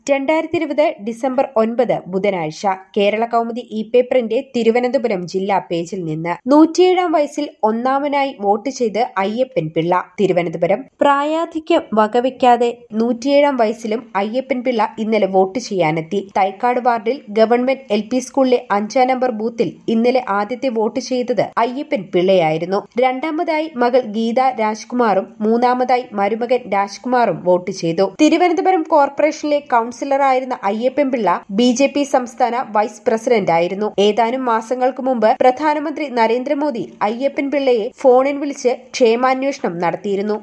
രണ്ടായിരത്തി ഇരുപത് ഡിസംബർ ഒൻപത് ബുധനാഴ്ച കേരള കൗമുദി ഇ പേപ്പറിന്റെ തിരുവനന്തപുരം ജില്ലാ പേജിൽ നിന്ന് നൂറ്റിയേഴാം വയസ്സിൽ ഒന്നാമനായി വോട്ട് ചെയ്ത് അയ്യപ്പൻ പിള്ള തിരുവനന്തപുരം പ്രായാധിക്യം വകവയ്ക്കാതെ നൂറ്റിയേഴാം വയസ്സിലും അയ്യപ്പൻ പിള്ള ഇന്നലെ വോട്ട് ചെയ്യാനെത്തി തൈക്കാട് വാർഡിൽ ഗവൺമെന്റ് എൽ പി സ്കൂളിലെ അഞ്ചാം നമ്പർ ബൂത്തിൽ ഇന്നലെ ആദ്യത്തെ വോട്ട് ചെയ്തത് അയ്യപ്പൻ പിള്ളയായിരുന്നു രണ്ടാമതായി മകൾ ഗീത രാജ്കുമാറും മൂന്നാമതായി മരുമകൻ രാജ്കുമാറും വോട്ട് ചെയ്തു തിരുവനന്തപുരം കോർപ്പറേഷനിലെ കൌൺസിലറായിരുന്ന അയ്യപ്പൻപിള്ള ബി ജെ പി സംസ്ഥാന വൈസ് പ്രസിഡന്റായിരുന്നു ഏതാനും മാസങ്ങൾക്ക് മുമ്പ് പ്രധാനമന്ത്രി നരേന്ദ്രമോദി അയ്യപ്പൻപിള്ളയെ ഫോണിൽ വിളിച്ച് ക്ഷേമാന്വേഷണം നടത്തിയിരുന്നു